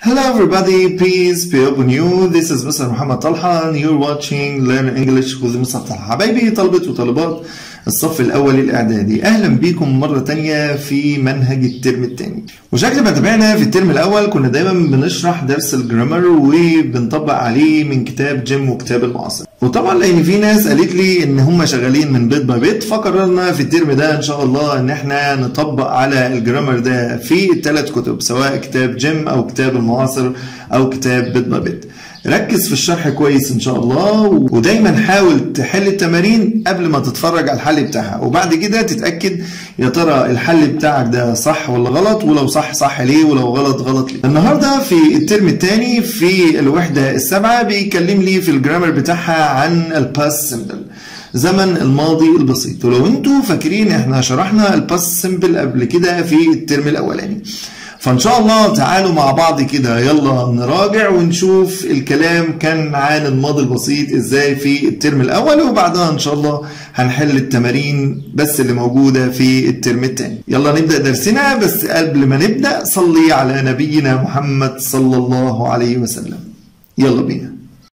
Hello everybody, peace be upon you. This is Mr. محمد طلحة and you're watching Learn English with مستر طلحة. حبايبي طلبة وطالبات الصف الأول الإعدادي أهلا بيكم مرة تانية في منهج الترم التاني. وشكل ما تابعنا في الترم الأول كنا دايما بنشرح درس الجرامر وبنطبق عليه من كتاب جيم وكتاب المعاصر. وطبعا لأن في ناس قالت لي إن هم شغالين من بيت باي بيت فقررنا في الترم ده إن شاء الله إن إحنا نطبق على الجرامر ده في الثلاث كتب سواء كتاب جيم أو كتاب المعاصر أو كتاب بيت باي بيت. ركز في الشرح كويس ان شاء الله ودايما حاول تحل التمارين قبل ما تتفرج على الحل بتاعها وبعد كده تتاكد يا ترى الحل بتاعك ده صح ولا غلط ولو صح صح ليه ولو غلط غلط ليه النهارده في الترم الثاني في الوحده السابعه بيكلم لي في الجرامر بتاعها عن الباست سيمبل زمن الماضي البسيط ولو انتوا فاكرين احنا شرحنا الباست سيمبل قبل كده في الترم الاولاني فان شاء الله تعالوا مع بعض كده يلا نراجع ونشوف الكلام كان عن الماضي البسيط ازاي في الترم الاول وبعدها ان شاء الله هنحل التمارين بس اللي موجوده في الترم الثاني يلا نبدا درسنا بس قبل ما نبدا صلي على نبينا محمد صلى الله عليه وسلم يلا بينا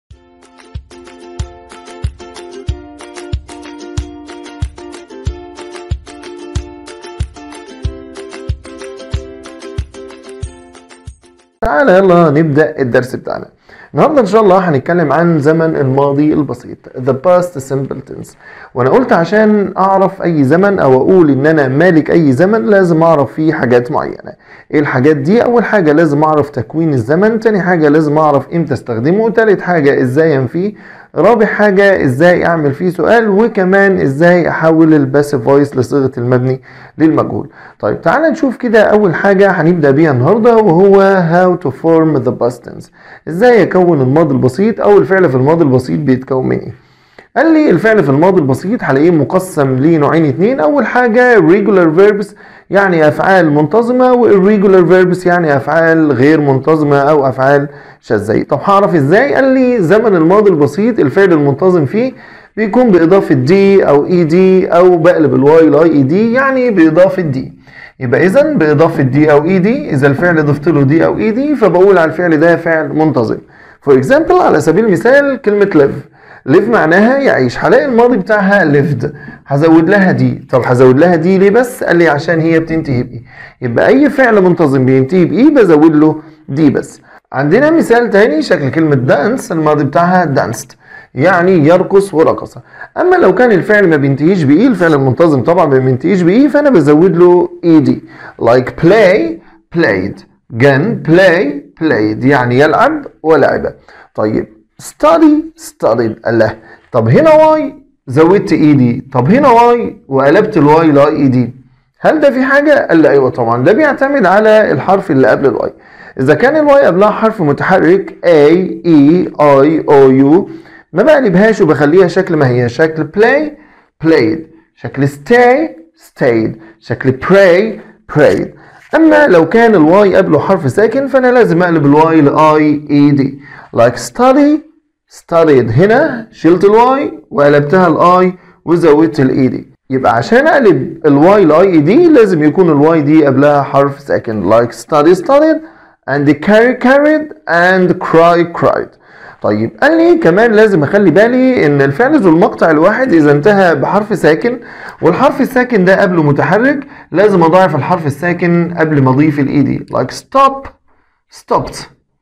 تعالى يلا نبدأ الدرس بتاعنا النهارده ان شاء الله هنتكلم عن زمن الماضي البسيط the past simple tense وانا قلت عشان اعرف اي زمن او اقول ان انا مالك اي زمن لازم اعرف فيه حاجات معينه ايه الحاجات دي اول حاجه لازم اعرف تكوين الزمن تاني حاجه لازم اعرف امتى استخدمه تالت حاجه ازاي انفيه رابع حاجة ازاي اعمل فيه سؤال وكمان ازاي احول الباسيف فويس لصيغة المبني للمجهول طيب تعالى نشوف كده اول حاجة هنبدأ بيها النهاردة وهو how to form the past tense ازاي اكون الماضي البسيط او الفعل في الماضي البسيط بيتكون من ايه قال لي الفعل في الماضي البسيط هلاقيه مقسم لنوعين اتنين اول حاجة regular verbs يعني افعال منتظمة والirregular verbs يعني افعال غير منتظمة او افعال شاذة طب هعرف ازاي قال لي زمن الماضي البسيط الفعل المنتظم فيه بيكون باضافة دي او اي دي او بقلب الواي لاي اي دي يعني باضافة دي يبقى اذا باضافة دي او اي دي اذا الفعل ضفت له دي او اي دي فبقول على الفعل ده فعل منتظم فور اكزامبل على سبيل المثال كلمة live live معناها يعيش هلاقي الماضي بتاعها lived هزود لها دي طب هزود لها دي ليه بس قال لي عشان هي بتنتهي بايه يبقى اي فعل منتظم بينتهي بايه بزود له دي بس عندنا مثال تاني شكل كلمة دانس الماضي بتاعها دانست يعني يرقص ورقص اما لو كان الفعل ما بينتهيش بايه الفعل المنتظم طبعا ما بينتهيش بايه فانا بزود له اي دي like play played again play played يعني يلعب ولعب طيب study studied الله طب هنا واي زودت اي دي طب هنا واي وقلبت الواي لاي اي دي هل ده في حاجه قال لي ايوه طبعا ده بيعتمد على الحرف اللي قبل الواي اذا كان الواي قبلها حرف متحرك A E I O U ما بقلبهاش وبخليها شكل ما هي شكل play played شكل stay stayed شكل pray prayed اما لو كان الواي قبله حرف ساكن فانا لازم اقلب الواي لاي اي دي like study studied هنا شلت الواي وقلبتها الاي وزودت الاي دي يبقى عشان اقلب الواي لاي اي دي لازم يكون الواي دي قبلها حرف ساكن like study studied and carry carried and cry cried طيب قال لي كمان لازم اخلي بالي ان الفعل ذو المقطع الواحد اذا انتهى بحرف ساكن والحرف الساكن ده قبله متحرك لازم اضاعف الحرف الساكن قبل ما اضيف الاي دي like stop stopped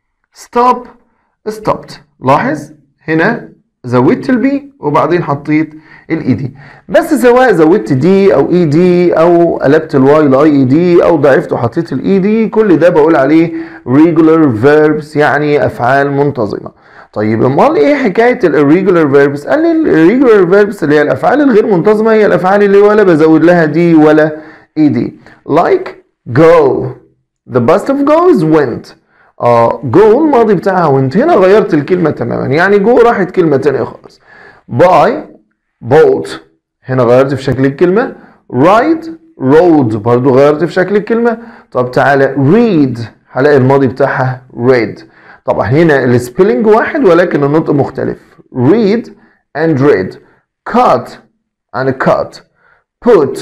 stop stopped لاحظ هنا زودت البي وبعدين حطيت الاي دي بس سواء زودت دي او اي دي او قلبت الواي لاي اي دي او ضعفت وحطيت الاي دي كل ده بقول عليه regular verbs يعني افعال منتظمه طيب امال ايه حكايه الirregular verbs قال لي الirregular verbs اللي هي الافعال الغير منتظمه هي الافعال اللي ولا بزود لها دي ولا اي دي like go the best of goes went اه جو الماضي بتاعها وانت هنا غيرت الكلمة تماما يعني جو راحت كلمة تانية خالص باي بوت هنا غيرت في شكل الكلمة رايد رود برضو غيرت في شكل الكلمة طب تعالى read هلاقي الماضي بتاعها read طبعا هنا السبيلنج واحد ولكن النطق مختلف read and read cut and cut put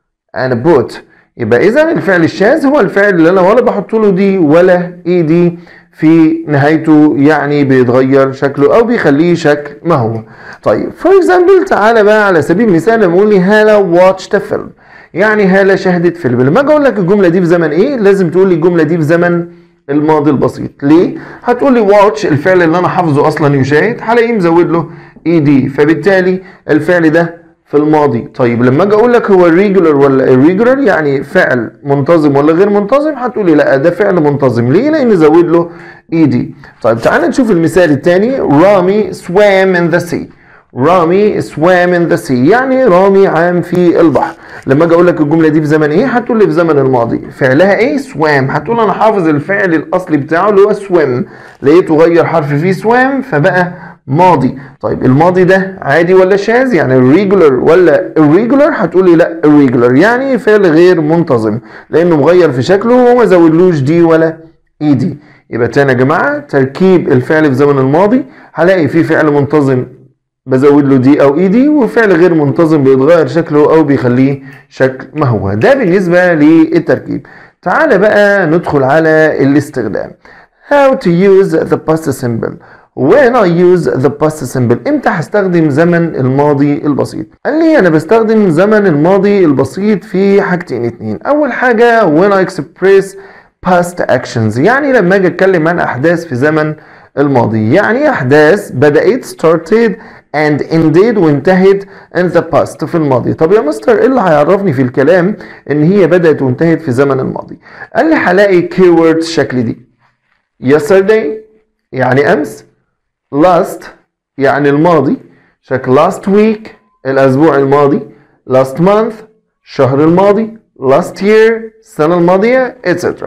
and put يبقى اذا الفعل الشاذ هو الفعل اللي انا ولا بحط له دي ولا اي دي في نهايته يعني بيتغير شكله او بيخليه شكل ما هو طيب فور اكزامبل تعالى بقى على سبيل المثال لما اقول لي هالة واتشت فيلم يعني هالة شاهدت فيلم لما اجي اقول لك الجمله دي في زمن ايه لازم تقول لي الجمله دي في زمن الماضي البسيط ليه هتقول لي واتش الفعل اللي انا حافظه اصلا يشاهد هلاقيه مزود له اي دي فبالتالي الفعل ده في الماضي طيب لما اجي اقول لك هو regular ولا irregular يعني فعل منتظم ولا غير منتظم هتقولي لا ده فعل منتظم ليه لان زود له اي دي طيب تعال نشوف المثال الثاني رامي swam in the sea رامي swam in the sea يعني رامي عام في البحر لما اجي اقول لك الجمله دي في زمن ايه هتقول لي في زمن الماضي فعلها ايه swam هتقول انا حافظ الفعل الاصلي بتاعه اللي هو swim لقيته غير حرف فيه swam فبقى ماضي طيب الماضي ده عادي ولا شاذ يعني regular ولا irregular هتقولي لا irregular يعني فعل غير منتظم لانه مغير في شكله وما زودلوش دي ولا اي دي يبقى تاني يا جماعه تركيب الفعل في زمن الماضي هلاقي فيه فعل منتظم بزود له دي او اي دي وفعل غير منتظم بيتغير شكله او بيخليه شكل ما هو ده بالنسبه للتركيب تعال بقى ندخل على الاستخدام how to use the past simple when I use the past simple امتى هستخدم زمن الماضي البسيط قال لي انا بستخدم زمن الماضي البسيط في حاجتين اتنين اول حاجة when I express past actions يعني لما اجي اتكلم عن احداث في زمن الماضي يعني احداث بدأت started and ended وانتهت in the past في الماضي طب يا مستر ايه اللي هيعرفني في الكلام ان هي بدأت وانتهت في زمن الماضي قال لي هلاقي keywords شكل دي yesterday يعني امس last يعني الماضي شكل last week الأسبوع الماضي last month الشهر الماضي last year السنة الماضية etc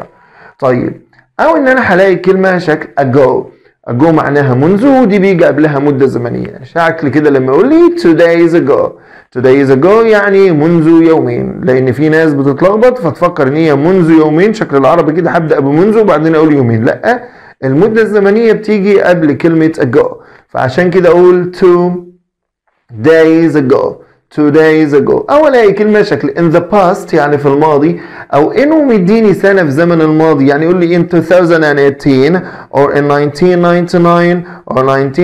طيب أو إن أنا هلاقي كلمة شكل ago ago معناها منذ ودي بيجي قبلها مدة زمنية شكل كده لما يقول لي two days ago two days ago يعني منذ يومين لأن في ناس بتتلخبط فتفكر إن هي منذ يومين شكل العربي كده هبدأ بمنذ وبعدين أقول يومين لأ المدة الزمنية بتيجي قبل كلمة ago فعشان كده أقول two days ago two days ago أو ألاقي كلمة شكل in the past يعني في الماضي أو إنه مديني سنة في زمن الماضي يعني يقول لي in 2018 or in 1999 or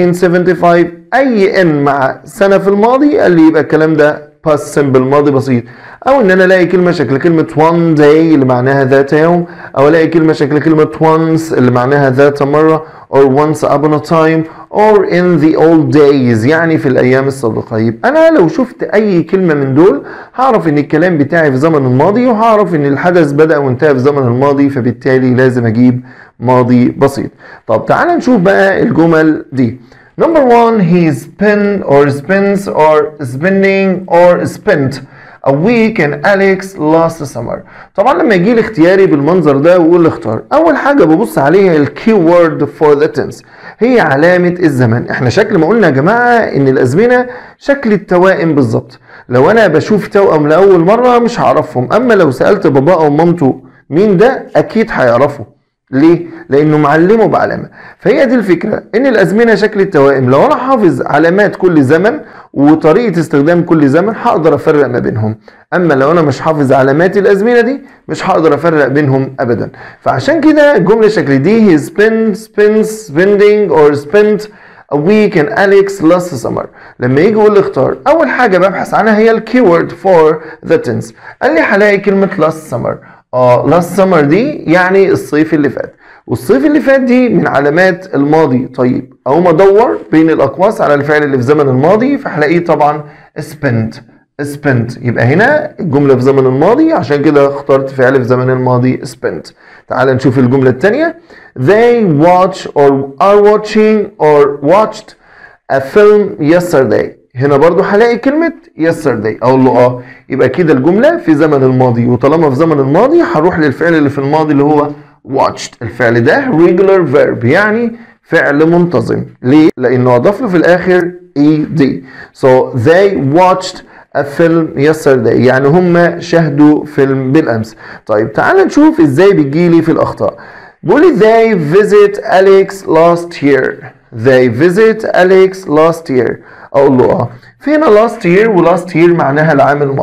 1975 أي إن مع سنة في الماضي قال لي يبقى الكلام ده past simple ماضي بسيط او ان انا الاقي كلمه شكل كلمه one day اللي معناها ذات يوم او الاقي كلمه شكل كلمه once اللي معناها ذات مره or once upon a time or in the old days يعني في الايام السابقه يبقى انا لو شفت اي كلمه من دول هعرف ان الكلام بتاعي في زمن الماضي وهعرف ان الحدث بدا وانتهى في زمن الماضي فبالتالي لازم اجيب ماضي بسيط طب تعال نشوف بقى الجمل دي Number one, he spent or spends or spending or spent a week in Alex last summer. طبعا لما يجي لي اختياري بالمنظر ده واقول لي اختار اول حاجه ببص عليها الكي وورد فور ذا tense هي علامه الزمن احنا شكل ما قلنا يا جماعه ان الازمنه شكل التوائم بالظبط لو انا بشوف توأم لاول مره مش هعرفهم اما لو سالت بابا او مامته مين ده اكيد هيعرفوا ليه؟ لأنه معلمه بعلامة فهي دي الفكرة إن الأزمنة شكل التوائم لو أنا حافظ علامات كل زمن وطريقة استخدام كل زمن هقدر أفرق ما بينهم أما لو أنا مش حافظ علامات الأزمنة دي مش هقدر أفرق بينهم أبدا فعشان كده الجملة شكل دي he spent spends spending or spent a week in Alex last summer لما يجي يقول لي اختار أول حاجة ببحث عنها هي الكيورد for the tense قال لي هلاقي كلمة last summer اه لاست سمر دي يعني الصيف اللي فات والصيف اللي فات دي من علامات الماضي طيب اقوم ادور بين الاقواس على الفعل اللي في زمن الماضي فهلاقيه طبعا spent spent يبقى هنا الجملة في زمن الماضي عشان كده اخترت فعل في زمن الماضي spent تعال نشوف الجملة الثانية they watch or are watching or watched a film yesterday هنا برضو هلاقي كلمة yesterday أقول له اه يبقى كده الجملة في زمن الماضي وطالما في زمن الماضي هروح للفعل اللي في الماضي اللي هو watched الفعل ده regular verb يعني فعل منتظم ليه؟ لأنه أضاف له في الآخر ed so they watched a film yesterday يعني هم شاهدوا فيلم بالأمس طيب تعال نشوف إزاي بتجيلي في الأخطاء بيقول they visit Alex last year they visit Alex last year اقول له اه فين last year و last year معناها العام الماضي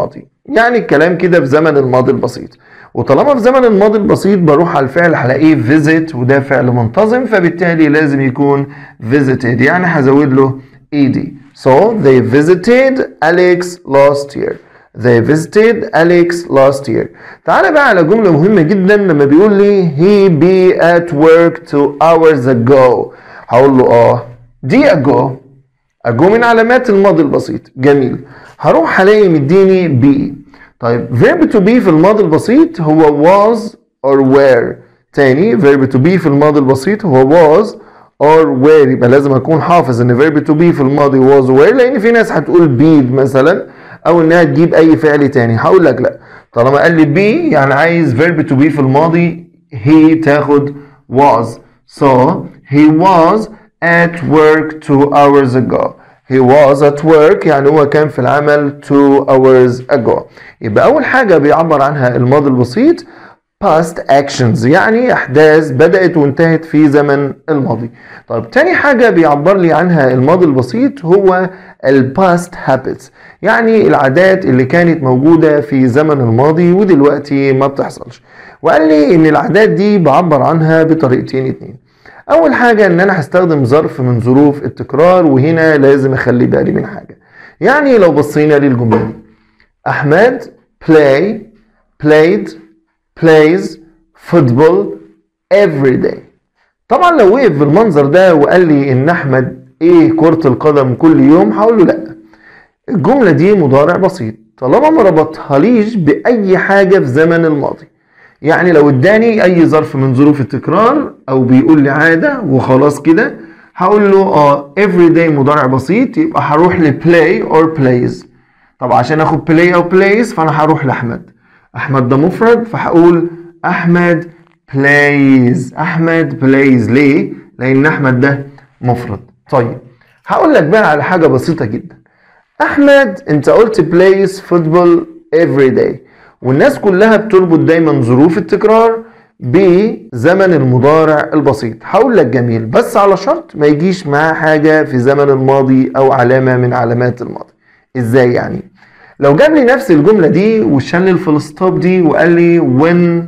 يعني الكلام كده في زمن الماضي البسيط وطالما في زمن الماضي البسيط بروح على الفعل هلاقيه visit وده فعل منتظم فبالتالي لازم يكون visited يعني هزود له ed so they visited Alex last year they visited Alex last year تعال بقى على جملة مهمة جدا لما بيقول لي he be at work two hours ago هقول له اه دي ago ago من علامات الماضي البسيط جميل هروح هلاقي مديني be طيب verb to be في الماضي البسيط هو was or were تاني verb to be في الماضي البسيط هو was or were يبقى لازم اكون حافظ ان verb to be في الماضي was were لان في ناس هتقول be مثلا او انها تجيب اي فعل تاني هقول لك لا طالما قال لي be يعني عايز verb to be في الماضي he تاخد was so he was at work two hours ago He was at work يعني هو كان في العمل two hours ago يبقى أول حاجة بيعبر عنها الماضي البسيط past actions يعني أحداث بدأت وانتهت في زمن الماضي طيب تاني حاجة بيعبر لي عنها الماضي البسيط هو ال past habits يعني العادات اللي كانت موجودة في زمن الماضي ودلوقتي ما بتحصلش وقال لي إن العادات دي بعبر عنها بطريقتين اتنين اول حاجه ان انا هستخدم ظرف من ظروف التكرار وهنا لازم اخلي بالي من حاجه يعني لو بصينا للجمله دي احمد play played plays football every day طبعا لو وقف بالمنظر ده وقال لي ان احمد ايه كرة القدم كل يوم هقول له لا الجملة دي مضارع بسيط طالما ما ربطهاليش بأي حاجة في زمن الماضي يعني لو اداني اي ظرف من ظروف التكرار او بيقول لي عاده وخلاص كده هقول له اه every day مضارع بسيط يبقى هروح ل play or plays طب عشان اخد play او plays فانا هروح لاحمد احمد ده مفرد فهقول احمد plays احمد plays ليه لان احمد ده مفرد طيب هقول لك بقى على حاجه بسيطه جدا احمد انت قلت plays football every day والناس كلها بتربط دايما ظروف التكرار بزمن المضارع البسيط هقول لك جميل بس على شرط ما يجيش معاه حاجة في زمن الماضي أو علامة من علامات الماضي إزاي يعني لو جاب لي نفس الجملة دي وشال الفول ستوب دي وقال لي when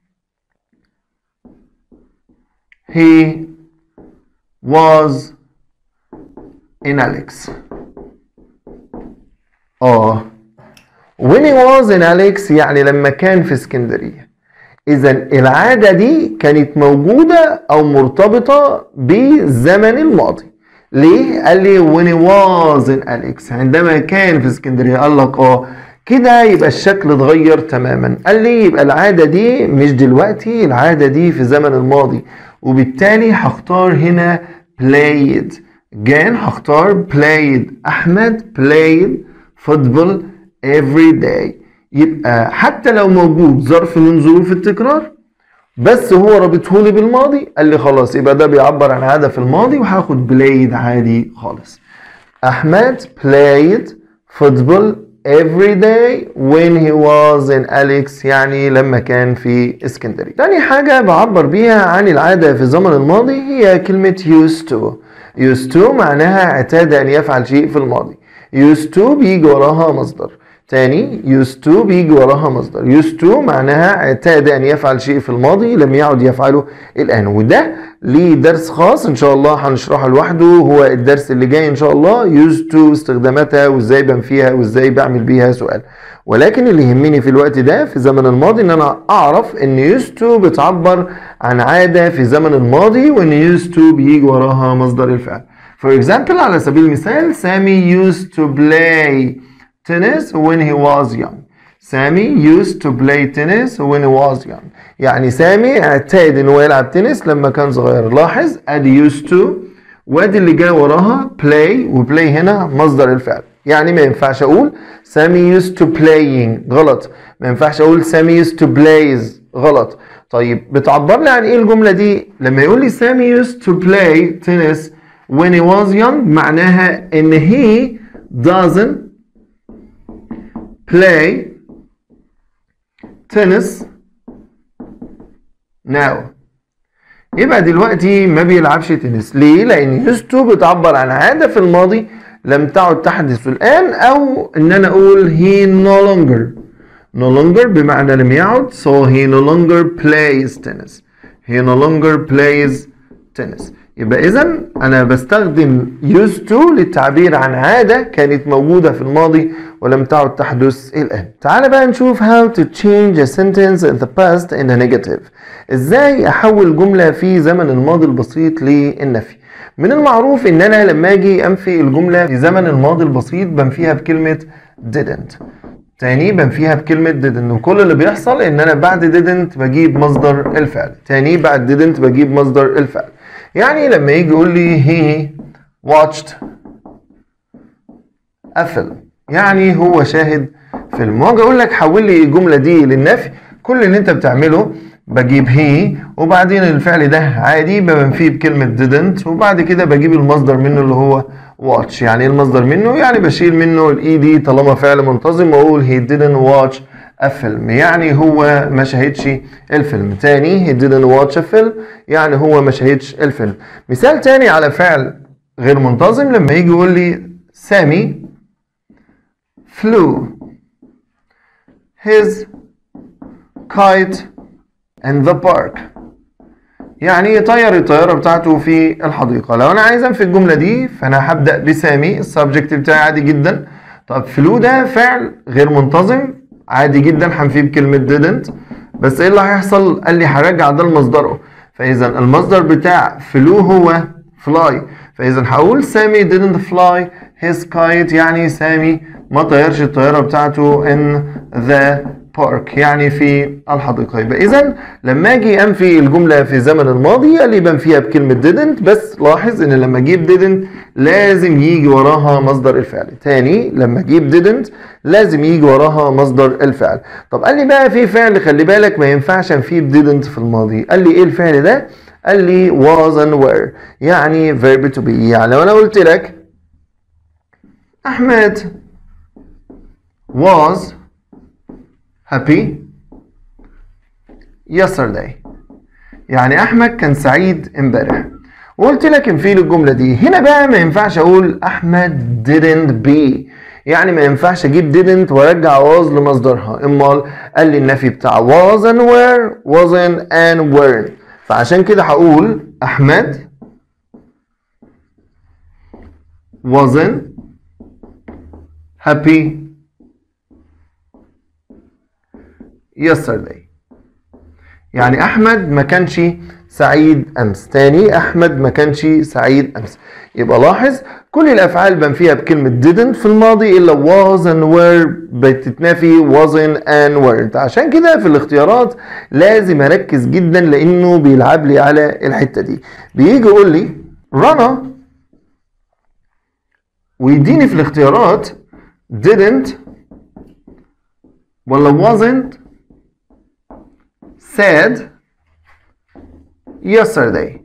he was in Alex اه when he was in Alex يعني لما كان في اسكندرية إذا العادة دي كانت موجودة أو مرتبطة بالزمن الماضي ليه؟ قال لي when he was in Alex عندما كان في اسكندرية قال لك اه كده يبقى الشكل اتغير تماما قال لي يبقى العادة دي مش دلوقتي العادة دي في زمن الماضي وبالتالي هختار هنا played again هختار played أحمد played football every day يبقى حتى لو موجود ظرف من ظروف التكرار بس هو رابطه لي بالماضي قال لي خلاص يبقى ده بيعبر عن عاده في الماضي وهاخد بلايد عادي خالص احمد played football every day when he was in Alex يعني لما كان في اسكندريه تاني حاجه بعبر بيها عن العاده في الزمن الماضي هي كلمه used to used to معناها اعتاد ان يفعل شيء في الماضي used to بيجي وراها مصدر تاني used to بيجي وراها مصدر used to معناها اعتاد ان يفعل شيء في الماضي لم يعد يفعله الان وده ليه درس خاص ان شاء الله هنشرحه لوحده هو الدرس اللي جاي ان شاء الله used to استخداماتها وازاي بنفيها وازاي بعمل بيها سؤال ولكن اللي يهمني في الوقت ده في الزمن الماضي ان انا اعرف ان used to بتعبر عن عاده في الزمن الماضي وان used to بيجي وراها مصدر الفعل For example على سبيل المثال سامي used to play tennis when he was young سامي used to play tennis when he was young يعني سامي اعتاد ان هو يلعب تنس لما كان صغير لاحظ ادي used to وادي اللي جاي وراها play وبلاي هنا مصدر الفعل يعني ما ينفعش اقول سامي used to playing غلط ما ينفعش اقول سامي used to plays غلط طيب بتعبر لي عن ايه الجمله دي لما يقول لي سامي used to play tennis when he was young معناها ان he doesn't play tennis now يبقى دلوقتي ما بيلعبش تنس ليه لان used to بتعبر عن عاده في الماضي لم تعد تحدث الان او ان انا اقول he no longer no longer بمعنى لم يعد so he no longer plays tennis he no longer plays tennis يبقى إذا أنا بستخدم used to للتعبير عن عادة كانت موجودة في الماضي ولم تعد تحدث الآن. تعال بقى نشوف how to change a sentence in the past in a negative. إزاي أحول جملة في زمن الماضي البسيط للنفي. من المعروف إن أنا لما أجي أنفي الجملة في زمن الماضي البسيط بنفيها بكلمة didn't. تاني بنفيها بكلمة didn't وكل اللي بيحصل إن أنا بعد didn't بجيب مصدر الفعل. تاني بعد didn't بجيب مصدر الفعل. يعني لما يجي يقول لي he watched a film يعني هو شاهد فيلم واجي اقول لك حول لي الجمله دي للنفي كل اللي انت بتعمله بجيب he وبعدين الفعل ده عادي بنفيه بكلمه didn't وبعد كده بجيب المصدر منه اللي هو watch يعني ايه المصدر منه يعني بشيل منه الاي دي طالما فعل منتظم واقول he didn't watch a film يعني هو ما شاهدش الفيلم تاني he didn't watch a film يعني هو ما شاهدش الفيلم مثال تاني على فعل غير منتظم لما يجي يقول لي سامي flew his kite in the park يعني يطير الطيارة بتاعته في الحديقة لو أنا عايز أنفي الجملة دي فأنا هبدأ بسامي السبجكت بتاعي عادي جدا طب فلو ده فعل غير منتظم عادي جدا هنفيه بكلمة didn't بس ايه اللي هيحصل؟ قال لي هرجع ده لمصدره فإذا المصدر بتاع فلو هو fly فإذا هقول سامي didn't fly his kite يعني سامي ما طيرش الطيارة بتاعته in the park يعني في الحديقة يبقى إذا لما أجي أنفي الجملة في الزمن الماضي قال لي بنفيها بكلمة didn't بس لاحظ إن لما أجيب didn't لازم يجي وراها مصدر الفعل تاني لما أجيب didn't لازم يجي وراها مصدر الفعل طب قال لي بقى في فعل خلي بالك ما ينفعش أنفيه didn't في الماضي قال لي إيه الفعل ده؟ قال لي was and were يعني verb to be يعني لو أنا قلت لك أحمد was happy yesterday يعني احمد كان سعيد امبارح وقلت لك انفيل الجمله دي هنا بقى ما ينفعش اقول احمد didn't be يعني ما ينفعش اجيب didn't وارجع was لمصدرها امال قال لي النفي بتاع was and were wasn't and weren't فعشان كده هقول احمد wasn't happy yesterday يعني احمد ما كانش سعيد امس تاني احمد ما كانش سعيد امس يبقى لاحظ كل الافعال بنفيها بكلمه didn't في الماضي الا was and were بتتنافي wasn't and weren't عشان كده في الاختيارات لازم اركز جدا لانه بيلعب لي على الحته دي بيجي يقول لي رنا ويديني في الاختيارات didn't ولا wasn't said yesterday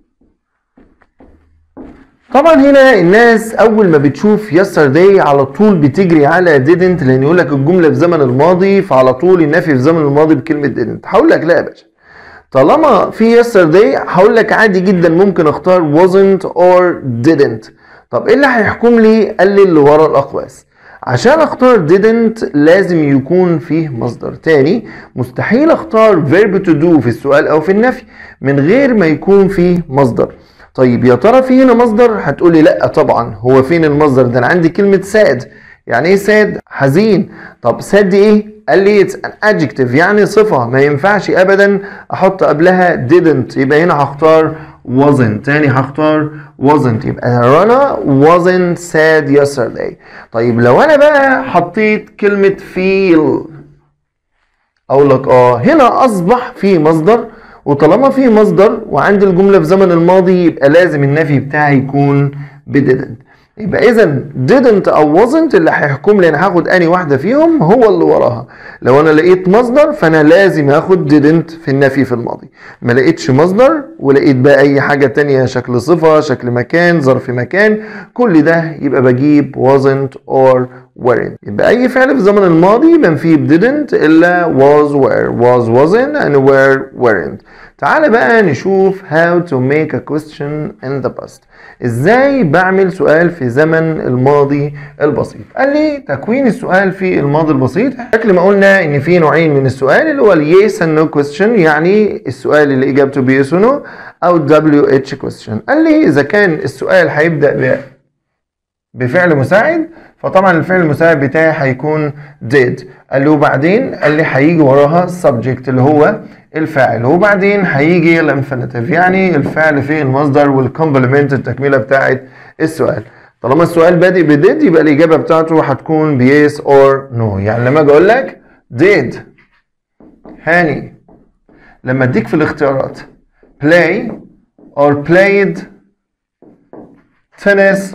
طبعا هنا الناس اول ما بتشوف yesterday على طول بتجري على didn't لان يقول لك الجمله في زمن الماضي فعلى طول النفي في زمن الماضي بكلمه didn't هقول لك لا يا باشا طالما في yesterday هقول لك عادي جدا ممكن اختار wasn't or didn't طب ايه اللي هيحكم لي قال لي اللي ورا الاقواس عشان اختار didn't لازم يكون فيه مصدر تاني مستحيل اختار verb to do في السؤال او في النفي من غير ما يكون فيه مصدر طيب يا ترى في هنا مصدر هتقولي لا طبعا هو فين المصدر ده انا عندي كلمة sad يعني ايه sad حزين طب sad دي ايه قال لي it's an adjective يعني صفة ما ينفعش ابدا احط قبلها didn't يبقى هنا هختار wasn't تاني هختار wasn't يبقى رنا wasn't sad yesterday طيب لو انا بقى حطيت كلمة feel اقول لك اه هنا اصبح في مصدر وطالما في مصدر وعندي الجملة في زمن الماضي يبقى لازم النفي بتاعي يكون ب didn't يبقى اذا didn't او wasn't اللي هيحكم لي انا هاخد اني واحده فيهم هو اللي وراها لو انا لقيت مصدر فانا لازم اخد didn't في النفي في الماضي ما لقيتش مصدر ولقيت بقى اي حاجه تانية شكل صفه شكل مكان ظرف مكان كل ده يبقى بجيب wasn't or weren't يبقى أي فعل في الزمن الماضي منفي ب didn't إلا was were was wasn't and were weren't تعال بقى نشوف how to make a question in the past ازاي بعمل سؤال في زمن الماضي البسيط قال لي تكوين السؤال في الماضي البسيط شكل ما قلنا ان في نوعين من السؤال اللي هو ال yes and no question يعني السؤال اللي اجابته ب yes or no او WH question قال لي اذا كان السؤال هيبدأ ب بفعل مساعد فطبعا الفعل المساعد بتاعي هيكون did قال له وبعدين قال لي هيجي وراها subject اللي هو الفاعل وبعدين هيجي الانفينيتيف يعني الفعل في المصدر والكومبلمنت التكمله بتاعت السؤال طالما السؤال بادئ ب did يبقى الاجابه بتاعته هتكون ب yes or no يعني لما اجي اقول لك did هاني لما اديك في الاختيارات play or played tennis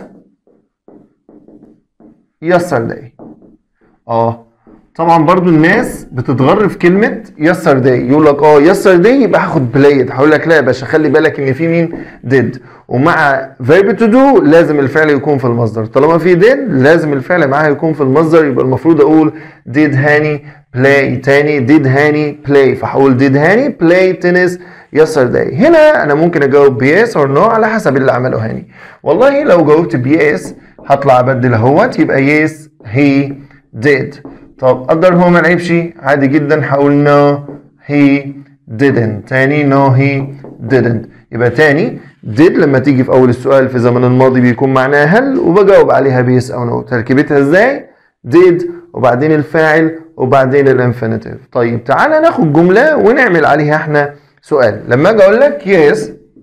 yesterday اه طبعا برضو الناس بتتغر في كلمة yesterday يقول لك اه yesterday يبقى هاخد played هقول لك لا يا باشا خلي بالك ان في مين did ومع verb to do لازم الفعل يكون في المصدر طالما في did لازم الفعل معاها يكون في المصدر يبقى المفروض اقول did هاني play تاني did هاني play فهقول did هاني play tennis yesterday هنا انا ممكن اجاوب ب yes or no على حسب اللي عمله هاني والله لو جاوبت ب yes هطلع ابدل اهوت يبقى yes he did طب قدر هو ما لعبش عادي جدا هقول no he didn't تاني no he didn't يبقى تاني did لما تيجي في اول السؤال في زمن الماضي بيكون معناها هل وبجاوب عليها بيس او no تركيبتها ازاي did وبعدين الفاعل وبعدين الانفينيتيف طيب تعالى ناخد جمله ونعمل عليها احنا سؤال لما اجي اقول لك yes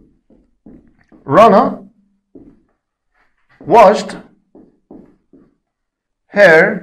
رنا washed her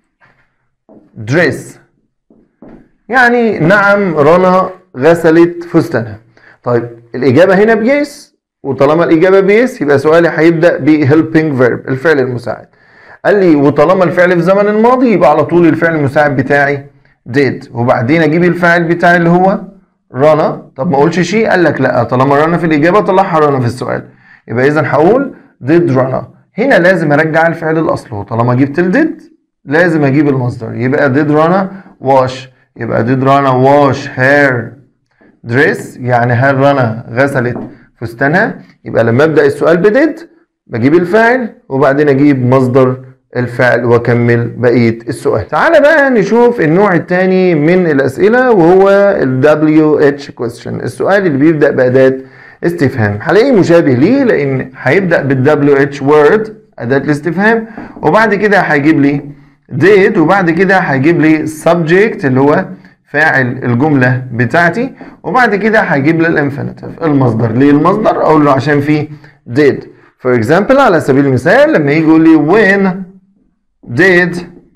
dress يعني نعم رنا غسلت فستانها طيب الإجابة هنا بيس وطالما الإجابة بيس يبقى سؤالي هيبدأ ب helping verb الفعل المساعد قال لي وطالما الفعل في زمن الماضي يبقى على طول الفعل المساعد بتاعي did وبعدين أجيب الفاعل بتاعي اللي هو رنا طب ما أقولش شيء قال لك لا طالما رنا في الإجابة طلعها رنا في السؤال يبقى إذا هقول did رنا هنا لازم أرجع الفعل الأصل طالما جبت ال did لازم اجيب المصدر يبقى did رنا wash يبقى did رنا wash her dress يعني هل رنا غسلت فستانها يبقى لما ابدا السؤال بدid بجيب الفاعل وبعدين اجيب مصدر الفعل واكمل بقيه السؤال تعال بقى نشوف النوع الثاني من الاسئله وهو ال WH question السؤال اللي بيبدا باداه استفهام هلاقيه مشابه ليه لان هيبدا بال WH word اداه الاستفهام وبعد كده هيجيب لي did وبعد كده هيجيب لي subject اللي هو فاعل الجملة بتاعتي وبعد كده هيجيب لي الانفينيتيف المصدر ليه المصدر اقول له عشان فيه did for example على سبيل المثال لما يجي يقول لي when did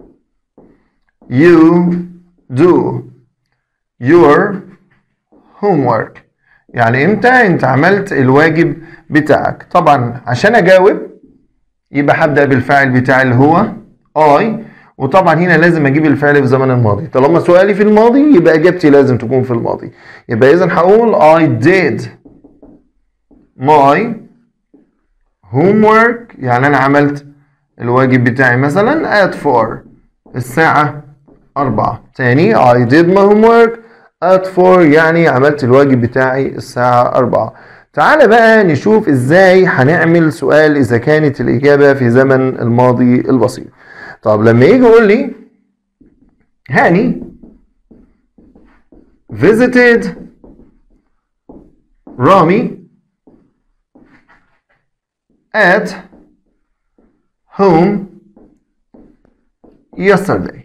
you do your homework يعني امتى انت عملت الواجب بتاعك طبعا عشان اجاوب يبقى هبدأ بالفاعل بتاعي اللي هو I وطبعا هنا لازم اجيب الفعل في زمن الماضي طالما سؤالي في الماضي يبقى اجابتي لازم تكون في الماضي يبقى اذا هقول I did my homework يعني انا عملت الواجب بتاعي مثلا at 4 الساعة 4 تاني I did my homework at 4 يعني عملت الواجب بتاعي الساعة 4 تعال بقى نشوف ازاي هنعمل سؤال اذا كانت الاجابة في زمن الماضي البسيط طب لما يجي يقول لي هاني visited رامي at home yesterday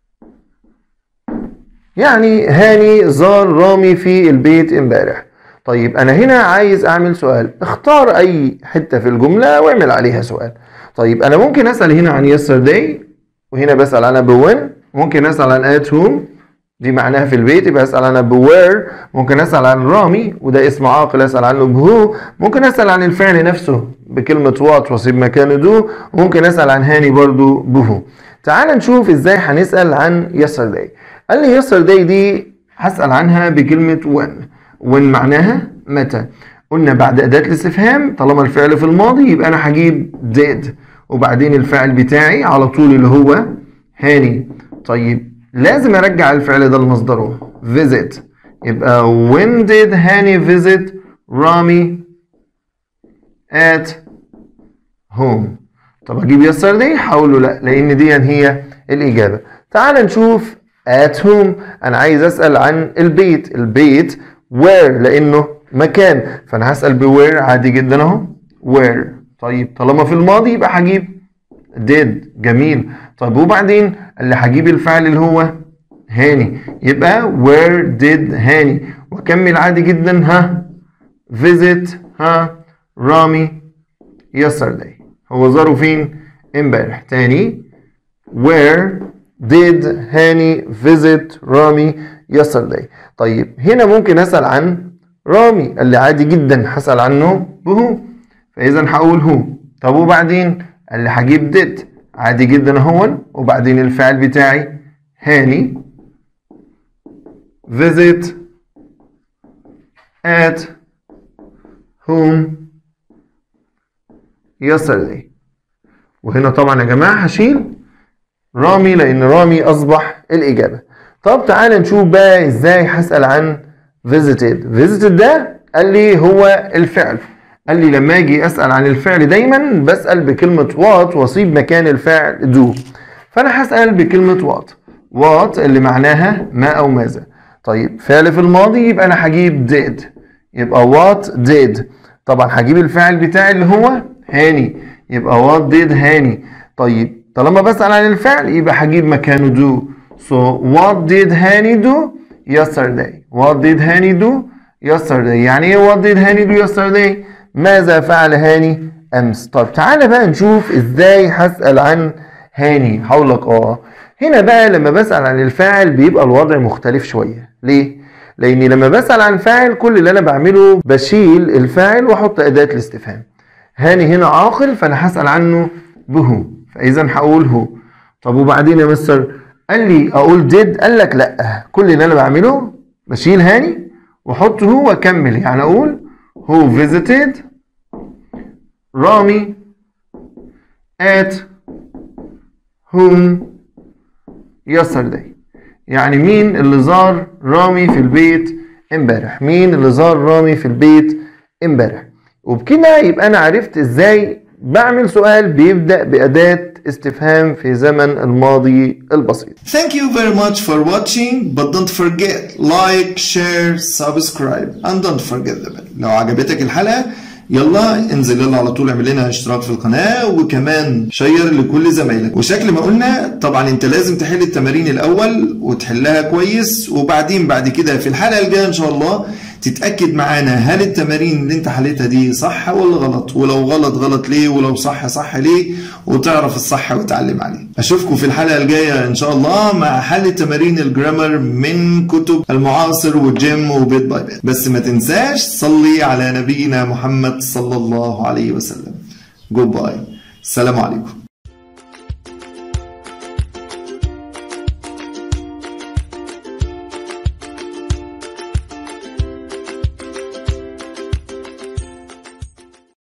يعني هاني زار رامي في البيت امبارح طيب انا هنا عايز اعمل سؤال اختار اي حتة في الجملة واعمل عليها سؤال طيب انا ممكن اسال هنا عن yesterday وهنا بسال عنها بوين ممكن اسال عن at whom دي معناها في البيت يبقى اسال عنها بوير ممكن اسال عن رامي وده اسم عاقل اسال عنه بهو ممكن اسال عن الفعل نفسه بكلمه وات واسيب مكانه دو وممكن اسال عن هاني برضو بهو تعال نشوف ازاي هنسال عن yesterday قال لي yesterday دي هسال عنها بكلمه when when معناها متى قلنا بعد اداه الاستفهام طالما الفعل في الماضي يبقى انا هجيب did وبعدين الفعل بتاعي على طول اللي هو هاني طيب لازم ارجع الفعل ده لمصدره visit يبقى when did هاني visit رامي at home طب اجيب yesterday حاولوا لا لان دي هي الاجابه تعال نشوف at home انا عايز اسال عن البيت البيت where لانه مكان فانا هسال بوير عادي جدا اهو where طيب طالما في الماضي يبقى هجيب did جميل طيب وبعدين اللي هجيب الفعل اللي هو هاني يبقى where did هاني واكمل عادي جدا ها visit ها رامي yesterday هو زاره فين امبارح تاني where did هاني visit رامي yesterday طيب هنا ممكن اسال عن رامي اللي عادي جدا هسال عنه بهو فاذا هقول هو طب وبعدين اللي هجيب did عادي جدا اهون وبعدين الفعل بتاعي هاني visit at whom yesterday وهنا طبعا يا جماعة هشيل رامي لأن رامي أصبح الإجابة طب تعالى نشوف بقى إزاي هسأل عن visited visited ده قال لي هو الفعل قال لي لما أجي أسأل عن الفعل دايما بسأل بكلمة what وأصيب مكان الفعل do فأنا هسأل بكلمة what what اللي معناها ما أو ماذا طيب فعل في الماضي يبقى أنا هجيب did يبقى what did طبعا هجيب الفعل بتاعي اللي هو هاني يبقى what did هاني طيب طالما بسأل عن الفعل يبقى هجيب مكانه do so what did هاني do yesterday what did هاني do yesterday يعني ايه what did هاني do yesterday ماذا فعل هاني امس طب تعالى بقى نشوف ازاي هسأل عن هاني هقول لك اه هنا بقى لما بسأل عن الفاعل بيبقى الوضع مختلف شوية ليه لاني لما بسأل عن فاعل كل اللي انا بعمله بشيل الفاعل واحط اداة الاستفهام هاني هنا عاقل فانا هسأل عنه بهو فاذا هقول هو طب وبعدين يا مستر قال لي اقول did قال لك لا كل اللي انا بعمله بشيل هاني واحط هو واكمل يعني اقول who visited رامي at whom yesterday يعني مين اللي زار رامي في البيت امبارح مين اللي زار رامي في البيت امبارح وبكده يبقى انا عرفت ازاي بعمل سؤال بيبدأ بأداة استفهام في زمن الماضي البسيط Thank you very much for watching but don't forget like share subscribe and don't forget the bell لو عجبتك الحلقة يلا انزل يلا على طول اعمل لنا اشتراك في القناة وكمان شير لكل زمايلك وشكل ما قلنا طبعا انت لازم تحل التمارين الاول وتحلها كويس وبعدين بعد كده في الحلقة الجاية ان شاء الله تتأكد معانا هل التمارين اللي انت حليتها دي صح ولا غلط ولو غلط غلط ليه ولو صح صح ليه وتعرف الصح وتعلم عليه اشوفكم في الحلقة الجاية ان شاء الله مع حل تمارين الجرامر من كتب المعاصر والجيم وبيت باي بيت بس ما تنساش صلي على نبينا محمد صلى الله عليه وسلم جود باي السلام عليكم